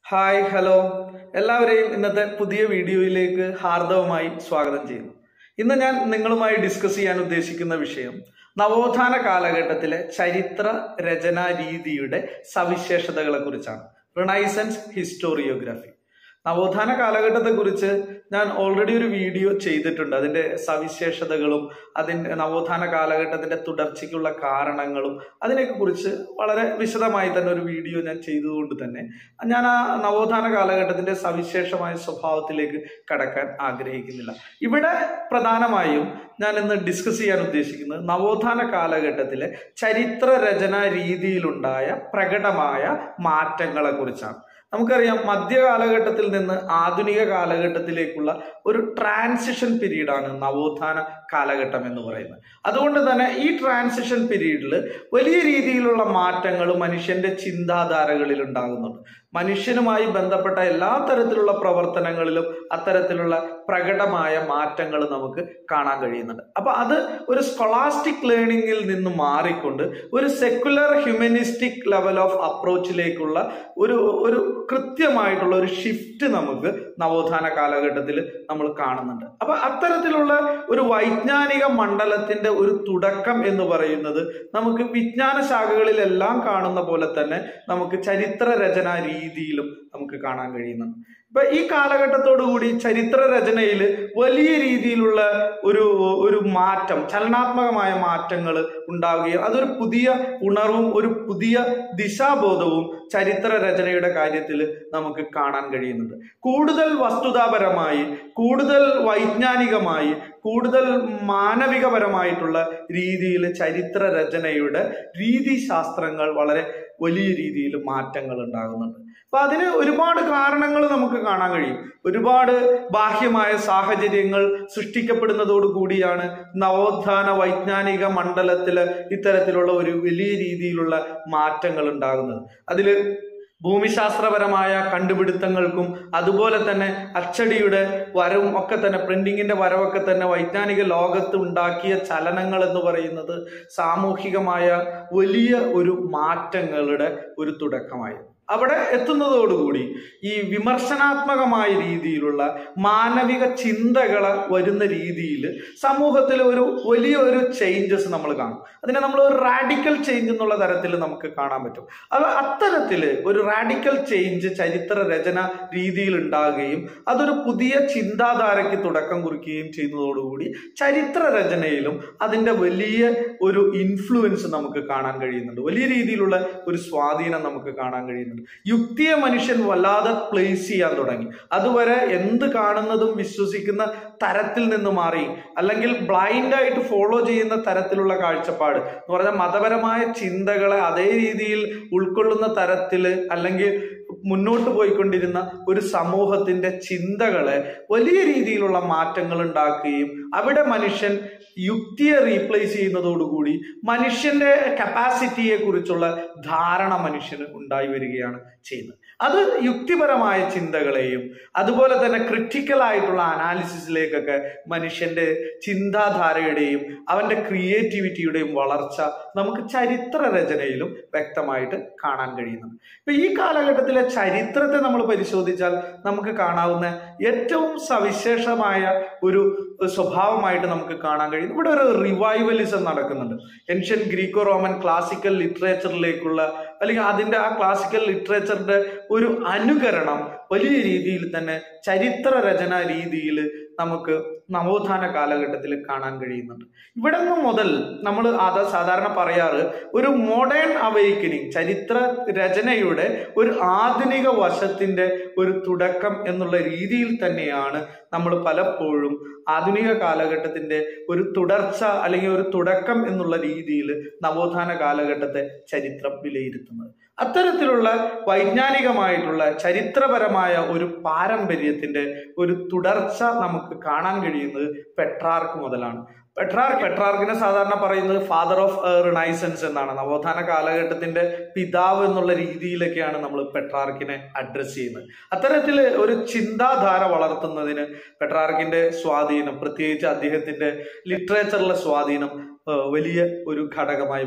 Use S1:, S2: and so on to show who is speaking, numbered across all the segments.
S1: hi hello എല്ലാവരെയും ഇന്നത്തെ പുതിയ വീഡിയോയിലേക്ക് ഹാർദവമായി സ്വാഗതം ചെയ്യുന്നു ഇന്ന് ഞാൻ നിങ്ങളുമായി ഡിസ്കസ് ചെയ്യാൻ ഉദ്ദേശിക്കുന്ന വിഷയം നവോത്ഥാന കാലഘട്ടത്തിലെ ചരിത്ര രചനാ രീതിയുടെ സവിശേഷതകളെ കുറിച്ചാണ് റിണൈസൻസ് ഹിസ്റ്റോറിയോഗ്രാഫി നവോത്ഥാന കാലഘട്ടത്തെക്കുറിച്ച് ഞാൻ ഓൾറെഡി ഒരു വീഡിയോ ചെയ്തിട്ടുണ്ട് അതിന്റെ സവിശേഷതകളും അതിന്റെ നവോത്ഥാന കാലഘട്ടത്തിന്റെ തുടർച്ചയ്ക്കുള്ള കാരണങ്ങളും അതിനെയൊക്കെ കുറിച്ച് വളരെ വിശദമായി തന്നെ ഒരു വീഡിയോ ഞാൻ ചെയ്തതുകൊണ്ട് തന്നെ ഞാൻ ആ നവോത്ഥാന കാലഘട്ടത്തിന്റെ സവിശേഷമായ സ്വഭാവത്തിലേക്ക് കടക്കാൻ ആഗ്രഹിക്കുന്നില്ല ഇവിടെ പ്രധാനമായും ഞാൻ ഇന്ന് ഡിസ്കസ് ചെയ്യാൻ ഉദ്ദേശിക്കുന്നത് നവോത്ഥാന കാലഘട്ടത്തിലെ ചരിത്ര രചനാ രീതിയിലുണ്ടായ പ്രകടമായ മാറ്റങ്ങളെ കുറിച്ചാണ് നമുക്കറിയാം മധ്യകാലഘട്ടത്തിൽ നിന്ന് ആധുനിക കാലഘട്ടത്തിലേക്കുള്ള ഒരു ട്രാൻസിഷൻ പീരീഡാണ് നവോത്ഥാന കാലഘട്ടം എന്ന് പറയുന്നത് അതുകൊണ്ട് തന്നെ ഈ ട്രാൻസിഷൻ പീരീഡിൽ വലിയ രീതിയിലുള്ള മാറ്റങ്ങൾ മനുഷ്യന്റെ ചിന്താധാരകളിൽ ഉണ്ടാകുന്നുണ്ട് മനുഷ്യനുമായി ബന്ധപ്പെട്ട എല്ലാ തരത്തിലുള്ള പ്രവർത്തനങ്ങളിലും അത്തരത്തിലുള്ള പ്രകടമായ മാറ്റങ്ങൾ നമുക്ക് കാണാൻ കഴിയുന്നുണ്ട് അപ്പൊ അത് ഒരു സ്കൊളാസ്റ്റിക് ലേണിംഗിൽ നിന്ന് മാറിക്കൊണ്ട് ഒരു സെക്കുലർ ഹ്യൂമനിസ്റ്റിക് ലെവൽ ഓഫ് അപ്രോച്ചിലേക്കുള്ള ഒരു ഒരു കൃത്യമായിട്ടുള്ള ഒരു ഷിഫ്റ്റ് നമുക്ക് നവോത്ഥാന കാലഘട്ടത്തിൽ നമ്മൾ കാണുന്നുണ്ട് അപ്പൊ അത്തരത്തിലുള്ള ഒരു വൈജ്ഞാനിക മണ്ഡലത്തിന്റെ ഒരു തുടക്കം എന്ന് പറയുന്നത് നമുക്ക് വിജ്ഞാന ശാഖകളിലെല്ലാം കാണുന്ന പോലെ തന്നെ നമുക്ക് ചരിത്ര രചനാ രീതിയിലും നമുക്ക് കാണാൻ കഴിയുന്നുണ്ട് ഇപ്പൊ ഈ കാലഘട്ടത്തോടു കൂടി ചരിത്ര രചനയിൽ വലിയ രീതിയിലുള്ള ഒരു ഒരു മാറ്റം ചലനാത്മകമായ മാറ്റങ്ങൾ ഉണ്ടാവുകയും അതൊരു പുതിയ ഉണർവും ഒരു പുതിയ ദിശാബോധവും ചരിത്ര രചനയുടെ കാര്യത്തിൽ നമുക്ക് കാണാൻ കഴിയുന്നുണ്ട് കൂടുതൽ വസ്തുതാപരമായി കൂടുതൽ വൈജ്ഞാനികമായി കൂടുതൽ മാനവികപരമായിട്ടുള്ള രീതിയിൽ ചരിത്ര രചനയുടെ രീതിശാസ്ത്രങ്ങൾ വളരെ വലിയ രീതിയിൽ മാറ്റങ്ങൾ ഉണ്ടാകുന്നുണ്ട് അപ്പൊ അതിന് ഒരുപാട് കാരണങ്ങൾ നമുക്ക് കാണാൻ കഴിയും ഒരുപാട് ബാഹ്യമായ സാഹചര്യങ്ങൾ സൃഷ്ടിക്കപ്പെടുന്നതോടു കൂടിയാണ് നവോത്ഥാന വൈജ്ഞാനിക മണ്ഡലത്തില് ഇത്തരത്തിലുള്ള ഒരു വലിയ രീതിയിലുള്ള മാറ്റങ്ങൾ ഉണ്ടാകുന്നത് അതില് ഭൂമിശാസ്ത്രപരമായ കണ്ടുപിടുത്തങ്ങൾക്കും അതുപോലെ തന്നെ അച്ചടിയുടെ വരവും ഒക്കെ തന്നെ പ്രിന്റിങ്ങിന്റെ വരവൊക്കെ തന്നെ വൈജ്ഞാനിക ലോകത്ത് ഉണ്ടാക്കിയ ചലനങ്ങൾ എന്ന് പറയുന്നത് സാമൂഹികമായ വലിയ ഒരു മാറ്റങ്ങളുടെ ഒരു തുടക്കമായിരുന്നു അവിടെ എത്തുന്നതോടുകൂടി ഈ വിമർശനാത്മകമായ രീതിയിലുള്ള മാനവിക ചിന്തകളെ വരുന്ന രീതിയിൽ സമൂഹത്തിൽ ഒരു വലിയ ഒരു ചേഞ്ചസ് നമ്മൾ കാണും അതിനെ നമ്മൾ ഒരു റാഡിക്കൽ ചേഞ്ച് എന്നുള്ള തരത്തിൽ നമുക്ക് കാണാൻ പറ്റും അത് അത്തരത്തിൽ ഒരു റാഡിക്കൽ ചേഞ്ച് ചരിത്ര രചന രീതിയിൽ ഉണ്ടാകുകയും അതൊരു പുതിയ ചിന്താധാരയ്ക്ക് തുടക്കം കുറിക്കുകയും ചെയ്യുന്നതോടുകൂടി ചരിത്ര രചനയിലും അതിൻ്റെ വലിയ ഒരു ഇൻഫ്ലുവൻസ് നമുക്ക് കാണാൻ കഴിയുന്നുണ്ട് വലിയ രീതിയിലുള്ള ഒരു സ്വാധീനം നമുക്ക് കാണാൻ കഴിയുന്നുണ്ട് യുക്തിയെ മനുഷ്യൻ വല്ലാതെ പ്ലേസ് ചെയ്യാൻ തുടങ്ങി അതുവരെ എന്ത് കാണുന്നതും വിശ്വസിക്കുന്ന തരത്തിൽ നിന്ന് മാറി അല്ലെങ്കിൽ ബ്ലൈൻഡ് ആയിട്ട് ഫോളോ ചെയ്യുന്ന തരത്തിലുള്ള കാഴ്ചപ്പാട് എന്ന് പറഞ്ഞാൽ മതപരമായ ചിന്തകളെ അതേ രീതിയിൽ ഉൾക്കൊള്ളുന്ന തരത്തിൽ അല്ലെങ്കിൽ മുന്നോട്ട് പോയിക്കൊണ്ടിരുന്ന ഒരു സമൂഹത്തിന്റെ ചിന്തകളെ വലിയ രീതിയിലുള്ള മാറ്റങ്ങൾ ഉണ്ടാക്കുകയും അവിടെ മനുഷ്യൻ യുക്തിയെ റീപ്ലേസ് ചെയ്യുന്നതോടുകൂടി മനുഷ്യന്റെ കപ്പാസിറ്റിയെ കുറിച്ചുള്ള ധാരണ മനുഷ്യന് ഉണ്ടായി വരികയാണ് ചെയ്യുന്നത് അത് യുക്തിപരമായ ചിന്തകളെയും അതുപോലെ തന്നെ ക്രിറ്റിക്കൽ ആയിട്ടുള്ള അനാലിസിസിലേക്കൊക്കെ മനുഷ്യന്റെ ചിന്താധാരയുടെയും അവന്റെ ക്രിയേറ്റിവിറ്റിയുടെയും വളർച്ച നമുക്ക് ചരിത്ര രചനയിലും വ്യക്തമായിട്ട് കാണാൻ കഴിയുന്നുണ്ട് ഇപ്പൊ ഈ കാലഘട്ടത്തിലെ ചരിത്രത്തെ നമ്മൾ പരിശോധിച്ചാൽ നമുക്ക് കാണാവുന്ന ഏറ്റവും സവിശേഷമായ ഒരു സ്വഭാവമായിട്ട് നമുക്ക് കാണാൻ കഴിയും ഇവിടെ ഒരു റിവൈവലിസം നടക്കുന്നുണ്ട് ഏൻഷ്യൻ ഗ്രീക്കോ റോമൻ ക്ലാസിക്കൽ ലിറ്ററേച്ചറിലേക്കുള്ള അല്ലെങ്കിൽ അതിന്റെ ആ ക്ലാസിക്കൽ ലിറ്ററേച്ചറിന്റെ ഒരു അനുകരണം വലിയ രീതിയിൽ തന്നെ ചരിത്ര രചന രീതിയിൽ നമുക്ക് നവോത്ഥാന കാലഘട്ടത്തിൽ കാണാൻ കഴിയുന്നുണ്ട് ഇവിടെ നിന്ന് മുതൽ നമ്മൾ അത് സാധാരണ പറയാറ് ഒരു മോഡേൺ അവൈക്കനിങ് ചരിത്ര രചനയുടെ ഒരു ആധുനിക വശത്തിന്റെ ഒരു തുടക്കം എന്നുള്ള രീതിയിൽ തന്നെയാണ് നമ്മൾ പലപ്പോഴും ആധുനിക കാലഘട്ടത്തിന്റെ ഒരു തുടർച്ച അല്ലെങ്കിൽ ഒരു തുടക്കം എന്നുള്ള രീതിയിൽ നവോത്ഥാന കാലഘട്ടത്തെ ചരിത്രം വിലയിരുത്തുന്നത് അത്തരത്തിലുള്ള വൈജ്ഞാനികമായിട്ടുള്ള ചരിത്രപരമായ ഒരു പാരമ്പര്യത്തിന്റെ ഒരു തുടർച്ച നമുക്ക് കാണാൻ കഴിയുന്നത് പെട്രാർക്ക് മുതലാണ് പെട്രാർക്ക് പെട്രാർക്കിനെ സാധാരണ പറയുന്നത് ഫാദർ ഓഫ് റിനൈസൻസ് എന്നാണ് നവോത്ഥാന കാലഘട്ടത്തിന്റെ പിതാവ് എന്നുള്ള രീതിയിലൊക്കെയാണ് നമ്മൾ പെട്രാർക്കിനെ അഡ്രസ് ചെയ്യുന്നത് അത്തരത്തിൽ ഒരു ചിന്താധാര വളർത്തുന്നതിന് പെട്രാർക്കിന്റെ സ്വാധീനം പ്രത്യേകിച്ച് അദ്ദേഹത്തിന്റെ ലിറ്ററേച്ചറിലെ സ്വാധീനം വലിയ ഒരു ഘടകമായി വേണം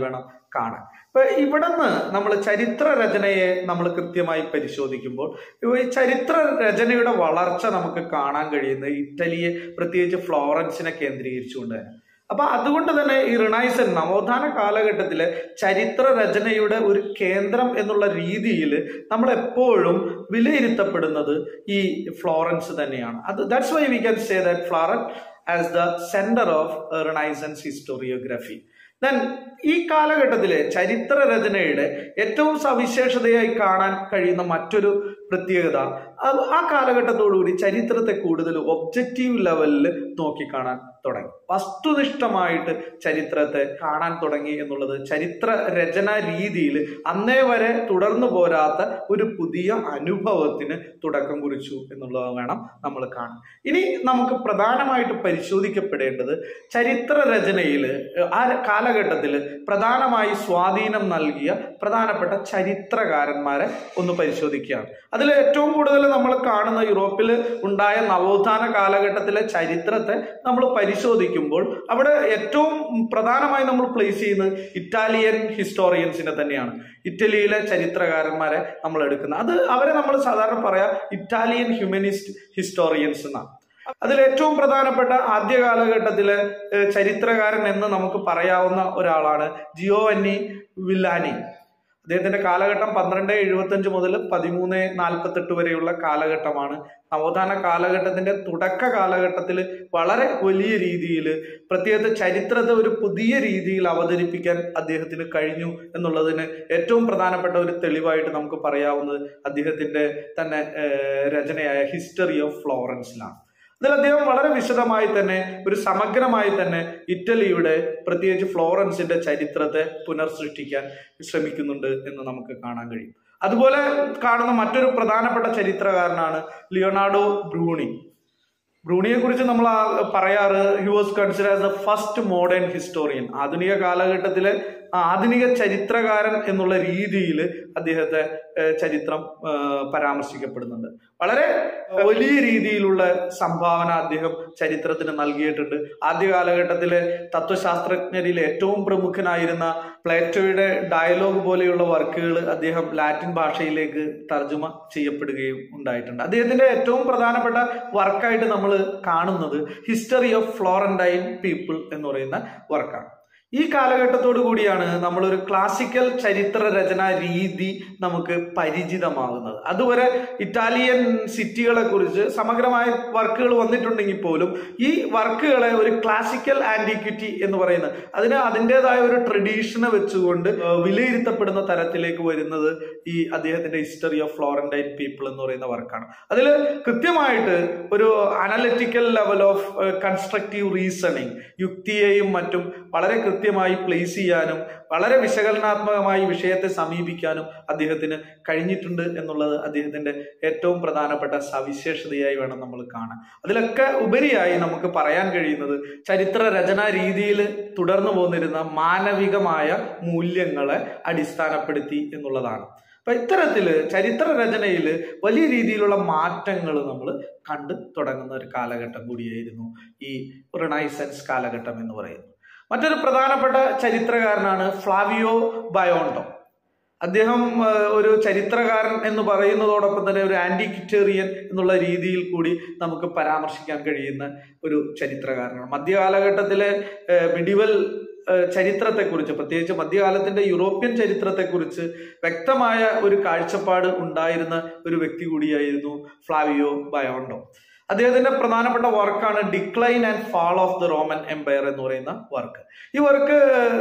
S1: കാണാൻ ഇപ്പൊ ഇവിടുന്ന് നമ്മൾ ചരിത്ര രചനയെ നമ്മൾ കൃത്യമായി പരിശോധിക്കുമ്പോൾ ഇപ്പൊ ഈ ചരിത്ര രചനയുടെ വളർച്ച നമുക്ക് കാണാൻ കഴിയുന്നത് ഇറ്റലിയെ പ്രത്യേകിച്ച് ഫ്ലോറൻസിനെ കേന്ദ്രീകരിച്ചുകൊണ്ട് തന്നെ അപ്പൊ അതുകൊണ്ട് തന്നെ ഈ റിണൈസൻ നവോത്ഥാന കാലഘട്ടത്തിലെ ചരിത്ര രചനയുടെ ഒരു കേന്ദ്രം എന്നുള്ള രീതിയിൽ നമ്മൾ എപ്പോഴും വിലയിരുത്തപ്പെടുന്നത് ഈ ഫ്ലോറൻസ് തന്നെയാണ് അത് that's why we can say that Florence as the center of renaissance historiography then ഈ കാലഘട്ടത്തിലെ ചരിത്ര രചനയുടെ ഏറ്റവും സവിശേഷതയായി കാണാൻ കഴിയുന്ന മറ്റൊരു പ്രത്യേകത അത് ആ കാലഘട്ടത്തോടുകൂടി ചരിത്രത്തെ കൂടുതൽ ഒബ്ജക്റ്റീവ് ലെവലിൽ നോക്കിക്കാണാൻ തുടങ്ങി വസ്തുനിഷ്ഠമായിട്ട് ചരിത്രത്തെ കാണാൻ തുടങ്ങി എന്നുള്ളത് ചരിത്ര രചന രീതിയിൽ അന്നേ വരെ തുടർന്നു പോരാത്ത ഒരു പുതിയ അനുഭവത്തിന് തുടക്കം കുറിച്ചു എന്നുള്ളത് വേണം നമ്മൾ കാണാൻ ഇനി നമുക്ക് പ്രധാനമായിട്ട് പരിശോധിക്കപ്പെടേണ്ടത് ചരിത്ര രചനയിൽ ആ കാലഘട്ടത്തിൽ പ്രധാനമായി സ്വാധീനം നൽകിയ പ്രധാനപ്പെട്ട ചരിത്രകാരന്മാരെ ഒന്ന് പരിശോധിക്കുകയാണ് അതിൽ ഏറ്റവും കൂടുതൽ നമ്മൾ കാണുന്ന യൂറോപ്പിൽ ഉണ്ടായ നവോത്ഥാന കാലഘട്ടത്തിലെ ചരിത്രത്തെ നമ്മൾ പരിശോധിക്കുമ്പോൾ അവിടെ ഏറ്റവും പ്രധാനമായി നമ്മൾ പ്ലേസ് ചെയ്യുന്നത് ഇറ്റാലിയൻ ഹിസ്റ്റോറിയൻസിനെ തന്നെയാണ് ഇറ്റലിയിലെ ചരിത്രകാരന്മാരെ നമ്മൾ എടുക്കുന്നത് അത് അവരെ നമ്മൾ സാധാരണ പറയാ ഇറ്റാലിയൻ ഹ്യൂമനിസ്റ്റ് ഹിസ്റ്റോറിയൻസ് എന്നാണ് അതിൽ ഏറ്റവും പ്രധാനപ്പെട്ട ആദ്യ കാലഘട്ടത്തിലെ ഏഹ്, ചരിത്രകാരൻ എന്ന് നമുക്ക് പറയാവുന്ന ഒരാളാണ് ജിയോവന്നി വില്ലാനി അദ്ദേഹത്തിന്റെ കാലഘട്ടം പന്ത്രണ്ട് എഴുപത്തഞ്ച് മുതൽ പതിമൂന്ന് നാൽപ്പത്തെട്ട് വരെയുള്ള കാലഘട്ടമാണ് നവോത്ഥാന കാലഘട്ടത്തിന്റെ തുടക്ക കാലഘട്ടത്തിൽ വളരെ വലിയ രീതിയിൽ പ്രത്യേകിച്ച് ചരിത്രത്തെ ഒരു പുതിയ രീതിയിൽ അവതരിപ്പിക്കാൻ അദ്ദേഹത്തിന് കഴിഞ്ഞു എന്നുള്ളതിന് ഏറ്റവും പ്രധാനപ്പെട്ട ഒരു തെളിവായിട്ട് നമുക്ക് പറയാവുന്നത് അദ്ദേഹത്തിന്റെ തന്നെ ഏഹ്, രചനയായ ഹിസ്റ്ററി ഓഫ് ഫ്ലോറൻസിലാണ് ഇതിൽ അദ്ദേഹം വളരെ വിശദമായി തന്നെ ഒരു സമഗ്രമായി തന്നെ ഇറ്റലിയുടെ പ്രത്യേകിച്ച് ഫ്ലോറൻസിന്റെ ചരിത്രത്തെ പുനർസൃഷ്ടിക്കാൻ ശ്രമിക്കുന്നുണ്ട് എന്ന് നമുക്ക് കാണാൻ കഴിയും അതുപോലെ കാണുന്ന മറ്റൊരു പ്രധാനപ്പെട്ട ചരിത്രകാരനാണ് ലിയോണാർഡോ ബ്രൂണി ബ്രൂണിയെ കുറിച്ച് നമ്മൾ ആ- പറയാറ് he was consider as the first modern historian ആധുനിക കാലഘട്ടത്തിലെ ആധുനിക ചരിത്രകാരൻ എന്നുള്ള രീതിയിൽ അദ്ദേഹത്തെ ഏഹ്, ചരിത്രം ഏഹ്, പരാമർശിക്കപ്പെടുന്നുണ്ട് വളരെ വലിയ രീതിയിലുള്ള സംഭാവന അദ്ദേഹം ചരിത്രത്തിന് നൽകിയിട്ടുണ്ട് ആദ്യ കാലഘട്ടത്തിലെ തത്വശാസ്ത്രജ്ഞരിൽ ഏറ്റവും പ്രമുഖനായിരുന്ന പ്ലേറ്റോയുടെ ഡയലോഗ് പോലെയുള്ള വർക്കുകൾ അദ്ദേഹം ലാറ്റിൻ ഭാഷയിലേക്ക് തർജ്ജമ ചെയ്യപ്പെടുകയും ഉണ്ടായിട്ടുണ്ട് അദ്ദേഹത്തിന്റെ ഏറ്റവും പ്രധാനപ്പെട്ട വർക്കായിട്ട് നമ്മൾ കാണുന്നത് ഹിസ്റ്ററി ഓഫ് ഫ്ലോറന്റൈൻ പീപ്പിൾ എന്ന് പറയുന്ന വർക്കാണ് ഈ കാലഘട്ടത്തോടു കൂടിയാണ് നമ്മളൊരു ക്ലാസിക്കൽ ചരിത്ര രചനാ രീതി നമുക്ക് പരിചിതമാകുന്നത് അതുവരെ ഇറ്റാലിയൻ സിറ്റികളെ കുറിച്ച് സമഗ്രമായ വർക്കുകൾ വന്നിട്ടുണ്ടെങ്കിൽ പോലും ഈ വർക്കുകളെ ഒരു ക്ലാസിക്കൽ ആന്റിക്വിറ്റി എന്ന് പറയുന്നത് അതിന് അതിൻ്റെതായ ഒരു ട്രഡീഷനെ വെച്ചുകൊണ്ട് ഏഹ്, വിലയിരുത്തപ്പെടുന്ന തരത്തിലേക്ക് വരുന്നത് ഈ അദ്ദേഹത്തിന്റെ ഹിസ്റ്ററി ഓഫ് ഫ്ലോറന്റൈൻ പീപ്പിൾ എന്ന് പറയുന്ന വർക്കാണ് അതിൽ കൃത്യമായിട്ട് ഒരു analytical level of constructive reasoning യുക്തിയെയും മറ്റും വളരെ കൃത്യമായി പ്ലേസ് ചെയ്യാനും വളരെ വിശകലനാത്മകമായി വിഷയത്തെ സമീപിക്കാനും അദ്ദേഹത്തിന് കഴിഞ്ഞിട്ടുണ്ട് എന്നുള്ളത് അദ്ദേഹത്തിന്റെ ഏറ്റവും പ്രധാനപ്പെട്ട സവിശേഷതയായി വേണം നമ്മൾ കാണാൻ അതിലൊക്കെ ഉപരിയായി നമുക്ക് പറയാൻ കഴിയുന്നത് ചരിത്ര രചനാ രീതിയിൽ തുടർന്നു പോന്നിരുന്ന മാനവികമായ മൂല്യങ്ങളെ അടിസ്ഥാനപ്പെടുത്തി എന്നുള്ളതാണ് അപ്പൊ ഇത്തരത്തില് ചരിത്ര രചനയിൽ വലിയ രീതിയിലുള്ള മാറ്റങ്ങൾ നമ്മൾ കണ്ടു തുടങ്ങുന്ന ഒരു കാലഘട്ടം കൂടിയായിരുന്നു ഈ റിണൈസൻസ് കാലഘട്ടം എന്ന് പറയുന്നത് മറ്റൊരു പ്രധാനപ്പെട്ട ചരിത്രകാരനാണ് ഫ്ലാവിയോ ബയോണ്ടോ അദ്ദേഹം ആ, ഒരു ചരിത്രകാരൻ എന്ന് പറയുന്നതോടൊപ്പം തന്നെ ഒരു ആന്റിക്വിറ്റേറിയൻ എന്നുള്ള രീതിയിൽ കൂടി നമുക്ക് പരാമർശിക്കാൻ കഴിയുന്ന ഒരു ചരിത്രകാരനാണ് മധ്യകാലഘട്ടത്തിലെ മിഡിവൽ ചരിത്രത്തെക്കുറിച്ച് പ്രത്യേകിച്ച് മധ്യകാലത്തിന്റെ യൂറോപ്യൻ ചരിത്രത്തെക്കുറിച്ച് വ്യക്തമായ ഒരു കാഴ്ചപ്പാട് ഉണ്ടായിരുന്ന ഒരു വ്യക്തി കൂടിയായിരുന്നു ഫ്ലാവിയോ ബയോണ്ടോ അദ്ദേഹത്തിന്റെ പ്രധാനപ്പെട്ട വർക്കാണ് decline and fall of the Roman empire എന്ന് പറയുന്ന വർക്ക് ഈ വർക്ക്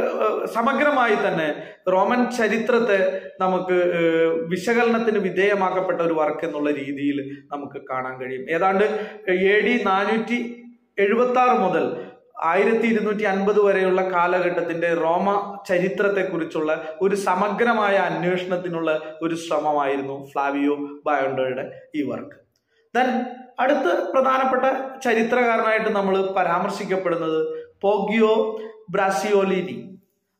S1: സമഗ്രമായി തന്നെ റോമൻ ചരിത്രത്തെ നമുക്ക് ഏഹ്, വിശകലനത്തിന് വിധേയമാക്കപ്പെട്ട ഒരു വർക്ക് എന്നുള്ള രീതിയിൽ നമുക്ക് കാണാൻ കഴിയും ഏതാണ്ട് എ ഡി നാനൂറ്റി എഴുപത്തി ആറ് മുതൽ ആയിരത്തി ഇരുന്നൂറ്റി അൻപത് വരെയുള്ള കാലഘട്ടത്തിന്റെ റോമ ചരിത്രത്തെക്കുറിച്ചുള്ള ഒരു സമഗ്രമായ അന്വേഷണത്തിനുള്ള ഒരു ശ്രമമായിരുന്നു ഫ്ലാവിയോ ബയോണ്ടോയുടെ ഈ വർക്ക് ദെൻ അടുത്ത പ്രധാനപ്പെട്ട ചരിത്രകാരനായിട്ട് നമ്മൾ പരാമർശിക്കപ്പെടുന്നത് പോഗിയോ ബ്രാസിയോലിനി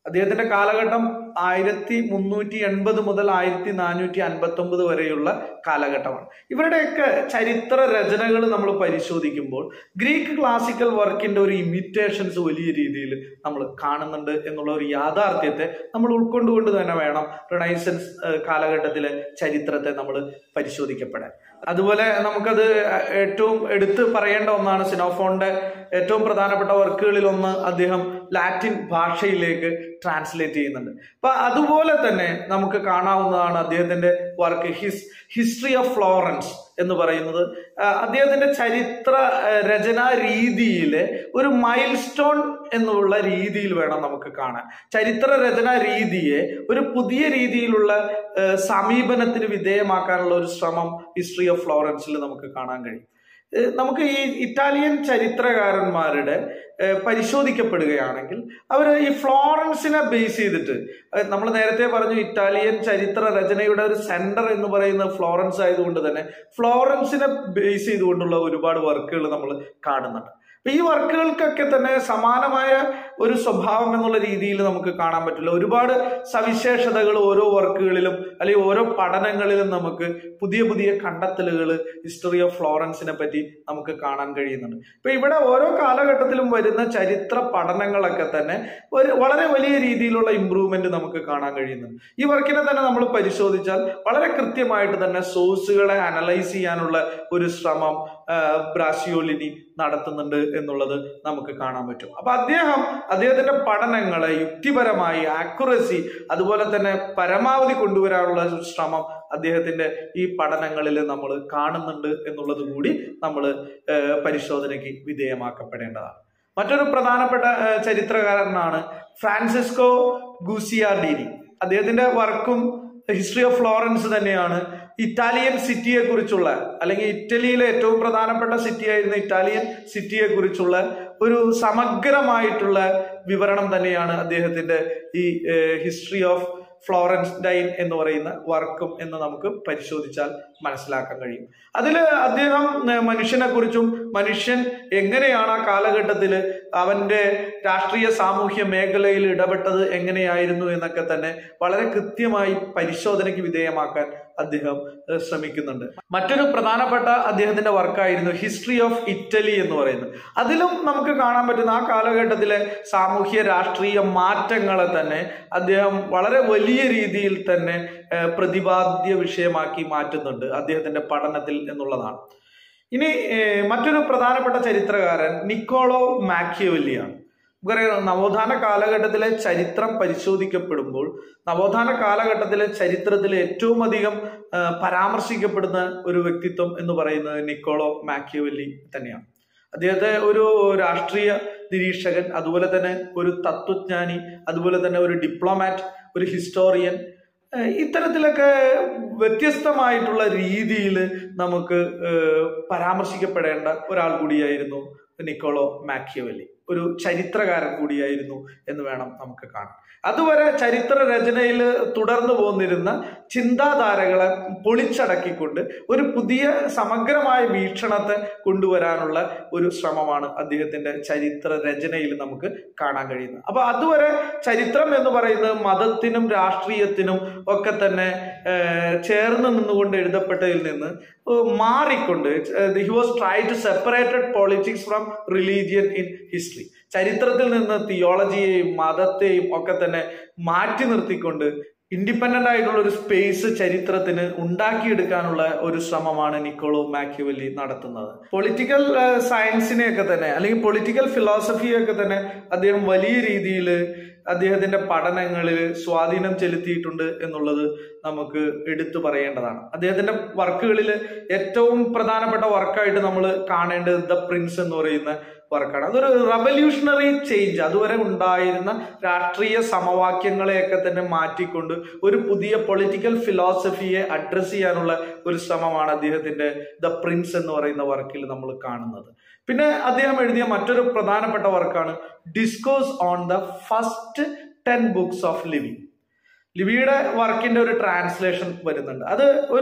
S1: അദ്ദേഹത്തിന്റെ കാലഘട്ടം ആയിരത്തി മുന്നൂറ്റി എൺപത് മുതൽ ആയിരത്തി നാനൂറ്റി അൻപത്തി ഒമ്പത് വരെയുള്ള കാലഘട്ടമാണ് ഇവരുടെയൊക്കെ ചരിത്ര രചനകൾ നമ്മൾ പരിശോധിക്കുമ്പോൾ ഗ്രീക്ക് ക്ലാസിക്കൽ വർക്കിന്റെ ഒരു ഇമിറ്റേഷൻസ് വലിയ രീതിയിൽ നമ്മൾ കാണുന്നുണ്ട് എന്നുള്ള ഒരു യാഥാർത്ഥ്യത്തെ നമ്മൾ ഉൾക്കൊണ്ടുകൊണ്ട് തന്നെ വേണം റിണൈസൻസ് ഏഹ്, കാലഘട്ടത്തിലെ ചരിത്രത്തെ നമ്മൾ പരിശോധിക്കപ്പെടാൻ അതുപോലെ നമുക്കത് ഏറ്റവും എടുത്ത് പറയേണ്ട ഒന്നാണ് സിനോഫോണിന്റെ ഏറ്റവും പ്രധാനപ്പെട്ട വർക്കുകളിൽ ഒന്ന് അദ്ദേഹം ലാറ്റിൻ ഭാഷയിലേക്ക് ട്രാൻസ്ലേറ്റ് ചെയ്യുന്നുണ്ട് അപ്പൊ അതുപോലെ തന്നെ നമുക്ക് കാണാവുന്നതാണ് അദ്ദേഹത്തിന്റെ work his history of Florence എന്ന് പറയുന്നത് ആ, അദ്ദേഹത്തിന്റെ ചരിത്ര ആ, രചനാ രീതിയിലെ ഒരു മൈൽ സ്റ്റോൺ എന്നുള്ള രീതിയിൽ വേണം നമുക്ക് കാണാൻ ചരിത്ര രചനാ രീതിയെ ഒരു പുതിയ രീതിയിലുള്ള ആ, സമീപനത്തിന് വിധേയമാക്കാനുള്ള ഒരു ശ്രമം ഹിസ്റ്ററി ഓഫ് ഫ്ലോറൻസിൽ നമുക്ക് കാണാൻ കഴിയും ഏഹ് നമുക്ക് ഈ ഇറ്റാലിയൻ ചരിത്രകാരന്മാരുടെ ഏഹ് പരിശോധിക്കപ്പെടുകയാണെങ്കിൽ അവർ ഈ ഫ്ലോറൻസിനെ ബേസ് ചെയ്തിട്ട് നമ്മൾ നേരത്തെ പറഞ്ഞു ഇറ്റാലിയൻ ചരിത്ര രചനയുടെ ഒരു സെന്റർ എന്ന് പറയുന്നത് ഫ്ലോറൻസ് ആയതുകൊണ്ട് തന്നെ ഫ്ലോറൻസിനെ ബേസ് ചെയ്തുകൊണ്ടുള്ള ഒരുപാട് വർക്കുകൾ നമ്മൾ കാണുന്നുണ്ട് അപ്പൊ ഈ വർക്കുകൾക്കൊക്കെ തന്നെ സമാനമായ ഒരു സ്വഭാവം എന്നുള്ള രീതിയിൽ നമുക്ക് കാണാൻ പറ്റില്ല ഒരുപാട് സവിശേഷതകൾ ഓരോ വർക്കുകളിലും അല്ലെങ്കിൽ ഓരോ പഠനങ്ങളിലും നമുക്ക് പുതിയ പുതിയ കണ്ടെത്തലുകൾ ഹിസ്റ്ററി ഓഫ് ഫ്ലോറൻസിനെ പറ്റി നമുക്ക് കാണാൻ കഴിയുന്നുണ്ട് ഇപ്പൊ ഇവിടെ ഓരോ കാലഘട്ടത്തിലും വരുന്ന ചരിത്ര പഠനങ്ങളൊക്കെ തന്നെ ഒരു വളരെ വലിയ രീതിയിലുള്ള ഇമ്പ്രൂവ്മെന്റ് നമുക്ക് കാണാൻ കഴിയുന്നുണ്ട് ഈ വർക്കിനെ തന്നെ നമ്മൾ പരിശോധിച്ചാൽ വളരെ കൃത്യമായിട്ട് തന്നെ സോഴ്സുകളെ അനലൈസ് ചെയ്യാനുള്ള ഒരു ശ്രമം ആ, ബ്രാസിയോലിനി നടത്തുന്നുണ്ട് എന്നുള്ളത് നമുക്ക് കാണാൻ പറ്റും അപ്പൊ അദ്ദേഹം അദ്ദേഹത്തിന്റെ പഠനങ്ങളെ യുക്തിപരമായി ആക്യുറസി അതുപോലെ തന്നെ പരമാവധി കൊണ്ടുവരാനുള്ള ഒരു ശ്രമം അദ്ദേഹത്തിന്റെ ഈ പഠനങ്ങളിൽ നമ്മൾ കാണുന്നുണ്ട് എന്നുള്ളത് കൂടി നമ്മൾ പരിശോധനയ്ക്ക് വിധേയമാക്കപ്പെടേണ്ടതാണ് മറ്റൊരു പ്രധാനപ്പെട്ട ആ, ചരിത്രകാരനാണ് ഫ്രാൻസിസ്കോ ഗൂസിയാർഡീനി അദ്ദേഹത്തിന്റെ വർക്കും ഹിസ്റ്ററി ഓഫ് ഫ്ലോറൻസ് തന്നെയാണ് ഇറ്റാലിയൻ സിറ്റിയെ കുറിച്ചുള്ള അല്ലെങ്കിൽ ഇറ്റലിയിലെ ഏറ്റവും പ്രധാനപ്പെട്ട സിറ്റി ആയിരുന്ന ഇറ്റാലിയൻ സിറ്റിയെ കുറിച്ചുള്ള ഒരു സമഗ്രമായിട്ടുള്ള വിവരണം തന്നെയാണ് അദ്ദേഹത്തിന്റെ ഈ ഹിസ്റ്ററി ഓഫ് ഫ്ലോറൻസ് ഡൈൻ എന്ന് പറയുന്ന വർക്കും എന്ന് നമുക്ക് പരിശോധിച്ചാൽ മനസ്സിലാക്കാൻ കഴിയും അതിൽ അദ്ദേഹം ഏഹ്, മനുഷ്യനെ കുറിച്ചും മനുഷ്യൻ എങ്ങനെയാണ് ആ കാലഘട്ടത്തിൽ അവന്റെ രാഷ്ട്രീയ സാമൂഹ്യ മേഖലയിൽ ഇടപെട്ടത് എങ്ങനെയായിരുന്നു എന്നൊക്കെ തന്നെ വളരെ കൃത്യമായി പരിശോധനയ്ക്ക് വിധേയമാക്കാൻ അദ്ദേഹം ഏഹ്, ശ്രമിക്കുന്നുണ്ട് മറ്റൊരു പ്രധാനപ്പെട്ട അദ്ദേഹത്തിന്റെ വർക്കായിരുന്നു ഹിസ്റ്ററി ഓഫ് ഇറ്റലി എന്ന് പറയുന്നത് അതിലും നമുക്ക് കാണാൻ പറ്റുന്ന ആ കാലഘട്ടത്തിലെ സാമൂഹ്യ രാഷ്ട്രീയ മാറ്റങ്ങളെ തന്നെ അദ്ദേഹം വളരെ വലിയ രീതിയിൽ തന്നെ ഏഹ്, പ്രതിപാദ്യ വിഷയമാക്കി മാറ്റുന്നുണ്ട് അദ്ദേഹത്തിന്റെ പഠനത്തിൽ എന്നുള്ളതാണ് ഇനി ഏഹ്, മറ്റൊരു പ്രധാനപ്പെട്ട ചരിത്രകാരൻ നിക്കോളോ മാക്കിയവല്ലിയാണ് നമുക്കറിയാം നവോത്ഥാന കാലഘട്ടത്തിലെ ചരിത്രം പരിശോധിക്കപ്പെടുമ്പോൾ നവോത്ഥാന കാലഘട്ടത്തിലെ ചരിത്രത്തിൽ ഏറ്റവും അധികം ആ, പരാമർശിക്കപ്പെടുന്ന ഒരു വ്യക്തിത്വം എന്ന് പറയുന്നത് നിക്കോളോ മാക്കിയവല്ലി തന്നെയാണ് അദ്ദേഹത്തെ ഒരു രാഷ്ട്രീയ നിരീക്ഷകൻ അതുപോലെ തന്നെ ഒരു തത്വജ്ഞാനി അതുപോലെ തന്നെ ഒരു ഡിപ്ലോമാറ്റ് ഒരു ഹിസ്റ്റോറിയൻ ഏഹ് ഇത്തരത്തിലൊക്കെ വ്യത്യസ്തമായിട്ടുള്ള രീതിയിൽ നമുക്ക് ഏഹ് പരാമർശിക്കപ്പെടേണ്ട ഒരാൾ കൂടിയായിരുന്നു നിക്കോളോ മാക്കിയവല്ലി ഒരു ചരിത്രകാരൻ കൂടിയായിരുന്നു എന്ന് വേണം നമുക്ക് കാണാൻ അതുവരെ ചരിത്ര രചനയിൽ തുടർന്നു പോന്നിരുന്ന ചിന്താധാരകളെ പൊളിച്ചടക്കിക്കൊണ്ട് ഒരു പുതിയ സമഗ്രമായ വീക്ഷണത്തെ കൊണ്ടുവരാനുള്ള ഒരു ശ്രമമാണ് അദ്ദേഹത്തിന്റെ ചരിത്ര രചനയിൽ നമുക്ക് കാണാൻ കഴിയുന്നത് അപ്പൊ അതുവരെ ചരിത്രം എന്ന് പറയുന്നത് മതത്തിനും രാഷ്ട്രീയത്തിനും ഒക്കെ തന്നെ ഏഹ്, ചേർന്ന് നിന്നുകൊണ്ട് എഴുതപ്പെട്ടതിൽ നിന്ന് ഏഹ്, മാറിക്കൊണ്ട് he was try to separated politics from religion in history ചരിത്രത്തിൽ നിന്ന് തിയോളജിയെയും മതത്തെയും ഒക്കെ തന്നെ മാറ്റി നിർത്തിക്കൊണ്ട് ഇൻഡിപെൻഡന്റ് ആയിട്ടുള്ള ഒരു സ്പേസ് ചരിത്രത്തിന് ഉണ്ടാക്കിയെടുക്കാനുള്ള ഒരു ശ്രമമാണ് നിക്കോളോ മാക്യുവലി നടത്തുന്നത് പൊളിറ്റിക്കൽ സയൻസിനെയൊക്കെ തന്നെ അല്ലെങ്കിൽ പൊളിറ്റിക്കൽ ഫിലോസഫിയൊക്കെ തന്നെ അദ്ദേഹം വലിയ രീതിയിൽ അദ്ദേഹത്തിന്റെ പഠനങ്ങളിൽ സ്വാധീനം ചെലുത്തിയിട്ടുണ്ട് എന്നുള്ളത് നമുക്ക് എടുത്തു പറയേണ്ടതാണ് അദ്ദേഹത്തിന്റെ വർക്കുകളിൽ ഏറ്റവും പ്രധാനപ്പെട്ട വർക്കായിട്ട് നമ്മൾ കാണേണ്ടത് ദ പ്രിൻസ് എന്ന് പറയുന്ന വർക്കാണ് അതൊരു റവല്യൂഷണറി ചേഞ്ച് അതുവരെ ഉണ്ടായിരുന്ന രാഷ്ട്രീയ സമവാക്യങ്ങളെയൊക്കെ തന്നെ മാറ്റിക്കൊണ്ട് ഒരു പുതിയ പൊളിറ്റിക്കൽ ഫിലോസഫിയെ അഡ്രസ് ചെയ്യാനുള്ള ഒരു ശ്രമമാണ് അദ്ദേഹത്തിന്റെ ദ പ്രിൻസ് എന്ന് പറയുന്ന വർക്കിൽ നമ്മൾ കാണുന്നത് പിന്നെ അദ്ദേഹം എഴുതിയ മറ്റൊരു പ്രധാനപ്പെട്ട വർക്കാണ് discourses on the first ten books of living ലിവിയുടെ വർക്കിന്റെ ഒരു ട്രാൻസ്ലേഷൻ വരുന്നുണ്ട് അത് ഒരു